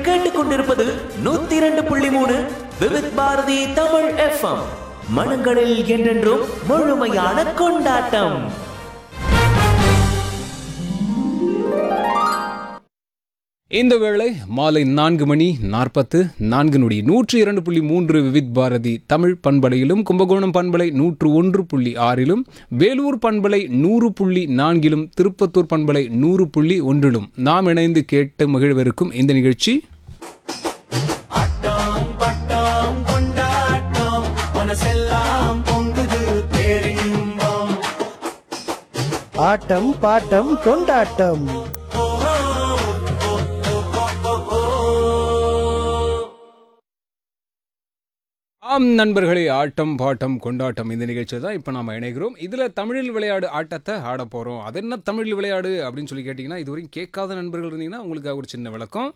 கேட்டுக்கொண்டிருப்பது நூத்தி இரண்டு புள்ளி மூணு விவித் பாரதி தமிழ் எஃப்எம் மனங்களில் என்றென்றும் முழுமையான கொண்டாட்டம் இந்த வேளை மாலை நான்கு மணி நாற்பத்து நான்கு நொடி நூற்றி இரண்டு புள்ளி மூன்று விவித் பாரதி தமிழ் பண்பலையிலும் கும்பகோணம் பண்பலை நூற்று ஒன்று புள்ளி ஆறிலும் வேலூர் பண்பலை நூறு புள்ளி நான்கிலும் திருப்பத்தூர் பண்பலை நூறு புள்ளி ஒன்றிலும் நாம் இணைந்து கேட்டு மகிழ்விருக்கும் இந்த நிகழ்ச்சி ஆட்டம் பாட்டம் கொண்டாட்டம் ஆம் நண்பர்களே ஆட்டம் பாட்டம் கொண்டாட்டம் இந்த நிகழ்ச்சியில் தான் இப்போ நாம் இணைகிறோம் இதில் தமிழில் விளையாடு ஆட்டத்தை ஆட போகிறோம் அது என்ன தமிழில் விளையாடு அப்படின்னு சொல்லி கேட்டிங்கன்னா இதுவரைக்கும் கேட்காத நண்பர்கள் இருந்தீங்கன்னா உங்களுக்காக ஒரு சின்ன விளக்கம்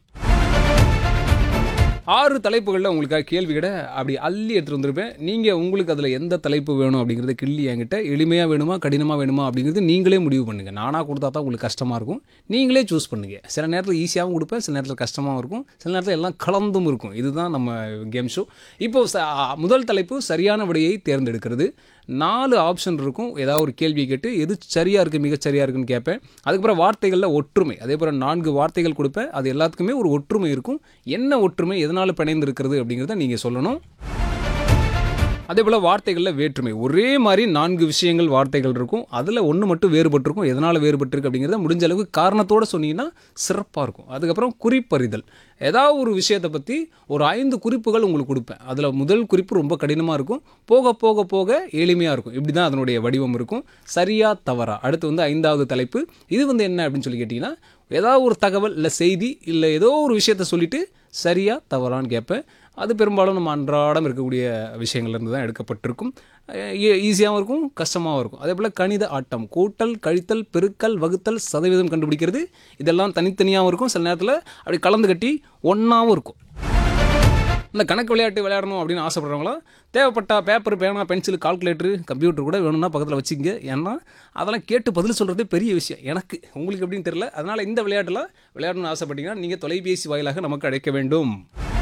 ஆறு தலைப்புகளில் உங்களுக்காக கேள்விகிட அப்படி அள்ளி எடுத்துகிட்டு வந்திருப்பேன் நீங்கள் உங்களுக்கு அதில் எந்த தலைப்பு வேணும் அப்படிங்கிறத கிள்ளி என்கிட்ட எளிமையாக வேணுமா கடினமாக வேணுமா அப்படிங்கிறது நீங்களே முடிவு பண்ணுங்கள் நானாக கொடுத்தா தான் உங்களுக்கு கஷ்டமாக இருக்கும் நீங்களே சூஸ் பண்ணுங்கள் சில நேரத்தில் ஈஸியாகவும் கொடுப்பேன் சில நேரத்தில் கஷ்டமாகவும் இருக்கும் சில நேரத்தில் எல்லாம் கலந்தும் இருக்கும் இதுதான் நம்ம கேம் ஷோ இப்போ ச- முதல் தலைப்பு சரியான விடையை தேர்ந்தெடுக்கிறது நாலு ஆப்ஷன் இருக்கும் ஏதாவது ஒரு கேள்வி கேட்டு எது சரியாக இருக்குது மிகச் சரியாக இருக்குன்னு கேட்பேன் அதுக்கப்புறம் வார்த்தைகளில் ஒற்றுமை அதே போல் நான்கு வார்த்தைகள் கொடுப்பேன் அது எல்லாத்துக்குமே ஒரு ஒற்றுமை இருக்கும் என்ன ஒற்றுமை எதனால் பிணைந்து இருக்கிறது அப்படிங்கிறத நீங்கள் சொல்லணும் அதே போல் வார்த்தைகளில் வேற்றுமை ஒரே மாதிரி நான்கு விஷயங்கள் வார்த்தைகள் இருக்கும் அதில் ஒன்று மட்டும் வேறுபட்டிருக்கும் எதனால் வேறுபட்டிருக்கு அப்படிங்கிறத முடிஞ்ச அளவுக்கு காரணத்தோடு சொன்னீங்கன்னா சிறப்பாக இருக்கும் அதுக்கப்புறம் குறிப்பறிதல் ஏதாவது ஒரு விஷயத்தை பற்றி ஒரு ஐந்து குறிப்புகள் உங்களுக்கு கொடுப்பேன் அதில் முதல் குறிப்பு ரொம்ப கடினமாக இருக்கும் போக போக போக எளிமையாக இருக்கும் இப்படி தான் அதனுடைய வடிவம் இருக்கும் சரியா தவறா அடுத்து வந்து ஐந்தாவது தலைப்பு இது வந்து என்ன அப்படின்னு சொல்லி கேட்டிங்கன்னா ஏதாவது ஒரு தகவல் இல்லை செய்தி இல்லை ஏதோ ஒரு விஷயத்த சொல்லிட்டு சரியா தவறான்னு கேட்பேன் அது பெரும்பாலும் நம்ம அன்றாடம் இருக்கக்கூடிய விஷயங்கள்லேருந்து தான் எடுக்கப்பட்டிருக்கும் ஈஸியாகவும் இருக்கும் கஷ்டமாகவும் இருக்கும் அதே போல் கணித ஆட்டம் கூட்டல் கழித்தல் பெருக்கல் வகுத்தல் சதவீதம் கண்டுபிடிக்கிறது இதெல்லாம் தனித்தனியாகவும் இருக்கும் சில நேரத்தில் அப்படி கலந்து கட்டி ஒன்றாவும் இருக்கும் இந்த கணக்கு விளையாட்டு விளையாடணும் அப்படின்னு ஆசைப்படுறவங்களாம் தேவைப்பட்டா பேப்பர் பேனா பென்சில் கால்குலேட்டர் கம்ப்யூட்டர் கூட வேணும்னா பக்கத்தில் வச்சுங்க ஏன்னா அதெல்லாம் கேட்டு பதில் சொல்கிறதே பெரிய விஷயம் எனக்கு உங்களுக்கு எப்படின்னு தெரியல அதனால் இந்த விளையாட்டுலாம் விளையாடணும்னு ஆசைப்பட்டீங்கன்னா நீங்கள் தொலைபேசி வாயிலாக நமக்கு அழைக்க வேண்டும்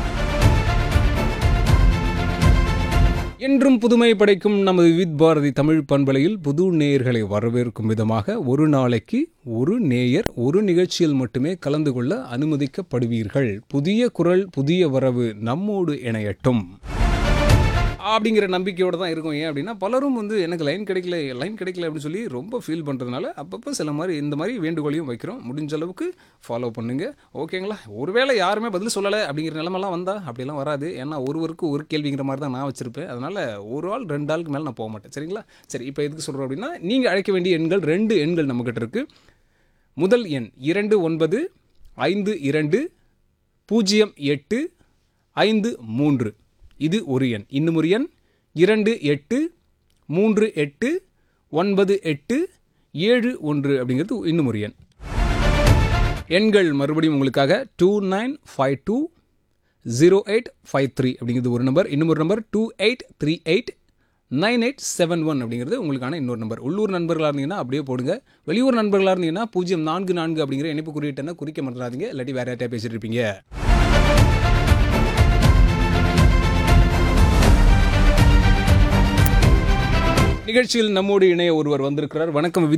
என்றும் புதுமை படைக்கும் நமது வித் பாரதி தமிழ் பண்பலையில் புது நேயர்களை வரவேற்கும் விதமாக ஒரு நாளைக்கு ஒரு நேயர் ஒரு நிகழ்ச்சியில் மட்டுமே கலந்து கொள்ள அனுமதிக்கப்படுவீர்கள் புதிய குரல் புதிய வரவு நம்மோடு இணையட்டும் அப்படிங்கிற நம்பிக்கையோட தான் இருக்கும் ஏன் அப்படின்னா பலரும் வந்து எனக்கு லைன் கிடைக்கல லைன் கிடைக்கல அப்படின்னு சொல்லி ரொம்ப ஃபீல் பண்ணுறதுனால அப்பப்போ சில மாதிரி இந்த மாதிரி வேண்டுகோளையும் வைக்கிறோம் முடிஞ்ச அளவுக்கு ஃபாலோ பண்ணுங்க ஓகேங்களா ஒருவேளை யாருமே பதில் சொல்லலை அப்படிங்கிற நிலமெல்லாம் வந்தால் அப்படிலாம் வராது ஏன்னா ஒருவருக்கு ஒரு கேள்விங்கிற மாதிரி தான் நான் வச்சுருப்பேன் அதனால் ஒரு ஆள் ரெண்டு ஆளுக்கு மேலே நான் போக மாட்டேன் சரிங்களா சரி இப்போ எதுக்கு சொல்கிறோம் அப்படின்னா நீங்கள் அழைக்க வேண்டிய எண்கள் ரெண்டு எண்கள் நம்மக்கிட்ட இருக்குது முதல் எண் இரண்டு ஒன்பது ஐந்து இரண்டு பூஜ்ஜியம் எட்டு ஐந்து மூன்று இது ஒரு எண் இன்னும் ஒரு எண் இரண்டு எட்டு மூன்று எட்டு ஒன்பது எட்டு ஏழு ஒன்று அப்படிங்கிறது இன்னும் ஒரு எண் எண்கள் மறுபடியும் உங்களுக்காக two nine five two zero eight five three அப்படிங்கிறது ஒரு நம்பர் இன்னும் ஒரு number two eight three eight nine eight seven one அப்படிங்கிறது உங்களுக்கான இன்னொரு நம்பர் உள்ளூர் நண்பர்களாக இருந்தீங்கன்னா அப்படியே போடுங்க வெளியூர் நண்பர்களாக இருந்தீங்கன்னா பூஜ்ஜியம் நான்கு நான்கு அப்படிங்கிற இணைப்பு குறியீட்டை குறிக்க மறந்துடாதீங்க இல்லாட்டி வேற யார்ட்டையா பேசிட்டு இருப்பீங்க நிகழ்ச்சியில் நம்மோடு இணைய ஒருவர் வந்திருக்கிறார் வணக்கம்